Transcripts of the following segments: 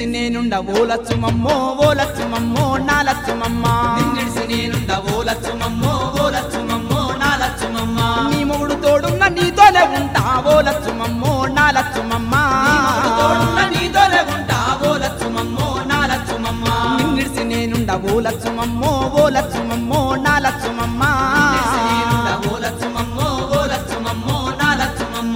నేనుండ ఓ లచ్చుమమ్మో ఓ లచ్చుమమ్మో నా లచ్చుమమ్మ నిన్నిడిసి నేనుండ ఓ లచ్చుమమ్మో ఓ లచ్చుమమ్మో నా లచ్చుమమ్మ నీ మొగుడు తోడున్న నీతోనే ఉంటా ఓ లచ్చుమమ్మో నా లచ్చుమమ్మ నీకు తోడున్న నీతోనే ఉంటా ఓ లచ్చుమమ్మో నా లచ్చుమమ్మ నిన్నిడిసి నేనుండ ఓ లచ్చుమమ్మో ఓ లచ్చుమమ్మో నా లచ్చుమమ్మ నిన్నిడిసి నేనుండ ఓ లచ్చుమమ్మో ఓ లచ్చుమమ్మో నా లచ్చుమమ్మ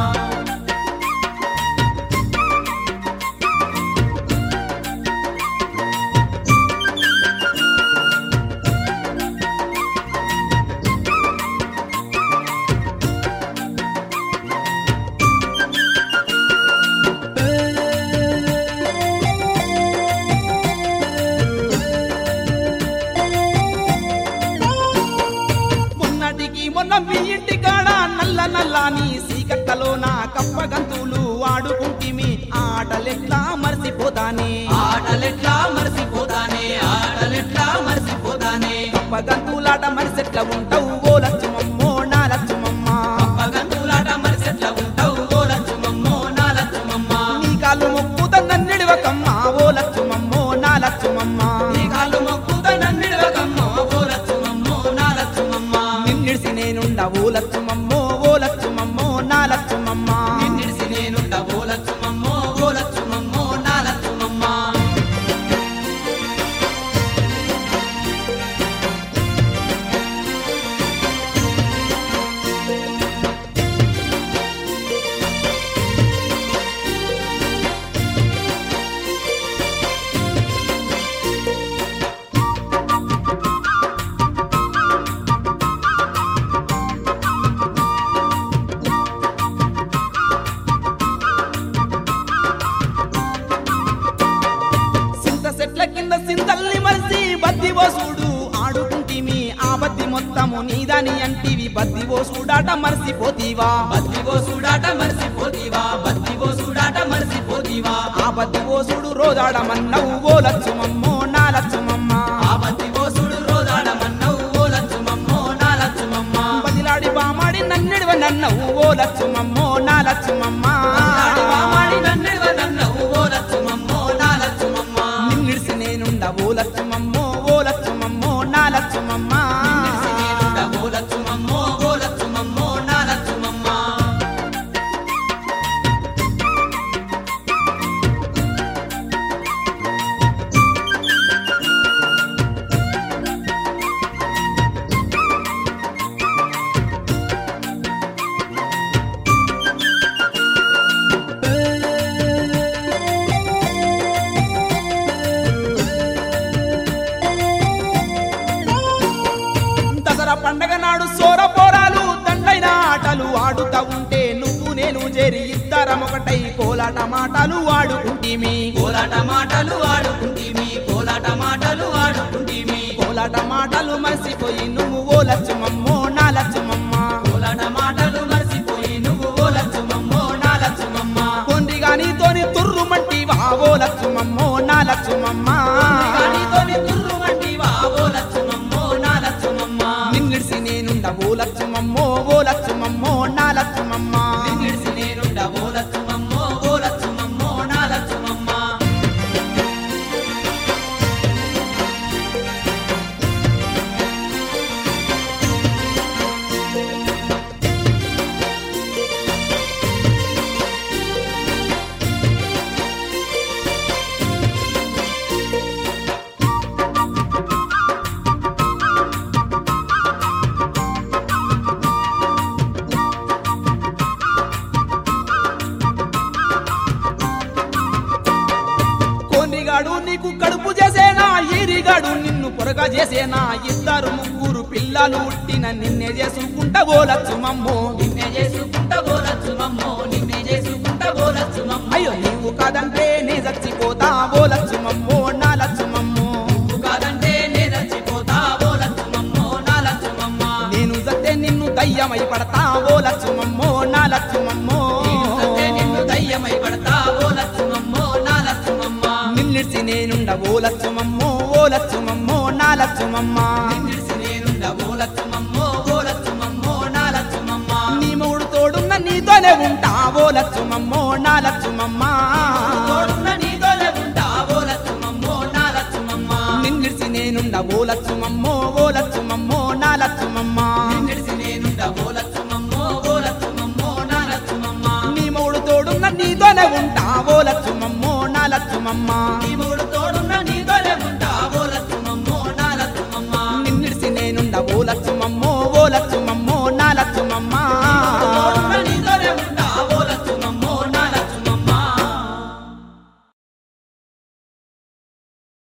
మొన్నటికి మొన్న మీ ఇంటి కాడ నల్ల నల్ల నీ సీకట్టలో నా కప్పగంతులు ఆడుకుంటిమి ఆటలెట్లా మర్చిపోతానే ఆటలెట్లా మర్చిపోతానే ఆటలెట్లా మర్చిపోతానే కప్పగంతులాట మరిసెట్లా ఉంటావు ఓ లచ్చుమమ్మో నా లచ్చుమమ్మ పగంతులాట మరిసెట్ల ఉంటావు ఓ లచ్చుమమ్మో నా లచ్చుమమ్మ నీ కాళ్ళు మొక్కుత నన్నిడివకమ్మ ఓ లచ్చుమమ్మో నా లచ్చుమమ్మ నీ కాళ్ళు మొక్కుత నన్నిడవకమ్మో ఓ లచ్చుమమ్మో నా లచ్చుమమ్మ నిన్నిడిసి నేనుండ ఓ లచ్చుమమ్మో ఓ లచ్చుమమ్మో నా లచ్చుమమ్మ నిన్నిడిసి నేనుండ ఓ లచ్చుమమ్మో ఓ లచ్చుమమ్మో నా లచ్చుమమ్మ సింత చెట్ల కింద సింతల్ని మరిసి బద్ది ఓసుడు ఆడుకుంటిమి ఆ బద్ది మొత్తము నీదని అంటివి బద్ది ఓసుడాట మరిసిపోతీవా బద్దివో సూడాట మర్చిపోతీవా బద్దివో సూడాట మర్చిపోతీవా ఆ బద్ది ఓసుడు రోజాడమన్నవు ఓ లచ్చుమమ్మో నా లచ్చుమమ్మ ఆ బద్దివో సూడు రోజాడమన్నవు ఓ లచ్చుమమ్మో నా లచ్చుమమ్మ బదిలాడి బామాడి నన్నెడవ నన్నవు ఓ లచ్చుమమ్మో నా లచ్చుమమ్మ ఆడి వామాడి నన్నిడవ నన్నవు ఓ లచ్చుమమ్మో నా లచ్చుమమ్మ నిన్నిడిసి నేనుండ ఓ లచ్చుమమ్మో ఓ లచ్చుమమ్మో నా లచ్చుమమ్మ నిన్నిడిసి నేనుండ ఓ లచ్చుమమ్మో ఓ లచ్చుమమ్మో నా లచ్చుమమ్మ దసరా పండగ నాడు సోర పోరాలు దండైన ఆటలు ఆడుతా ఉంటే నువ్వు నేను చేరి ఇద్దరం ఒకటై కోలాట మాటలు ఆడుకుంటిమి కోలాట మాటలు ఆడుకుంటేమి కోలాట మాటలు ఆడుకుంటేమి కోలాట మాటలు మర్చిపోయి నువ్వు ఓ లచ్చుమమ్మో నా లచ్చుమమ్మ కోలాట మాటలు మర్చిపోయి నువ్వు ఓ లచ్చుమమ్మో నా లచ్చుమమ్మ కొండి గాని తోని తుర్రు మంటివా ఓ లచ్చుమమ్మో నా లచ్చుమమ్మ గానితోని తుర్రు వంటివా ఓ లచ్చుమమ్మో నా లచ్చుమమ్మ నిన్నిడిసి నేనుండ ఓ లచ్చుమమ్మో ఓ లచ్చుమమ్మో నా లచ్చుమమ్మ నిన్నిడిసి నేనుండ ఓ లచ్చుమమ్మో ఓ లచ్చుమమ్మో నా లచ్చుమమ్మ కోనిగాడు నీకు కడుపు చేసేనా ఈరిగాడు నిన్ను పొరగా చేసేనా ఇద్దరు ముగ్గురు పిల్లలు పుట్టిన నిన్నే చేసుకుంటా ఓ లచ్చుమమ్మో నిన్నే చేసుకుంటా ఓ లచ్చుమమ్మో నిన్నే చేసుకుంటా ఓ లచ్చుమమ్మో అయ్యో నీవు కాదంటే నే చచ్చిపోతా ఓ లచ్చుమమ్మో నా లచ్చుమమ్మో నువ్వు కాదంటే నే చచ్చిపోతా ఓ లచ్చుమమ్మో నా లచ్చుమమ్మ నేను సత్తే నిన్ను దయ్యమై పడతా ఓ లచ్చుమమ్మో నా లచ్చుమమ్మో నేను సత్తే నిన్ను దయ్యమై పడతా ఓ లచ్చుమమ్మో నా లచ్చుమమ్మ నిన్నిడిసి నేనుండ ఓ లచ్చుమమ్మో ఓ లచ్చుమమ్మో నా లచ్చుమమ్మ నిన్నిడిసి నేనుండ ఓ లచ్చుమమ్మో ఓ లచ్చుమమ్మో నా లచ్చుమమ్మ నీ మూడు తోడున్న నీతోనే ఉంటా ఓ లచ్చుమమ్మో నా లచ్చుమమ్మ తోడున్న నీతోనే ఉంటా లచ్చుమమ్మో ఓ లచ్చుమమ్మో నా లచ్చుమమ్మ నిన్నెడిసి నేనుండ ఓ లచ్చుమమ్మో ఓ లచ్చుమమ్మో నా లచ్చుమమ్మ నీ మూడు తోడున్న నీతోనే ఉంటా ఓ లచ్చుమమ్మో నా లచ్చుమమ్మ నీ మూడు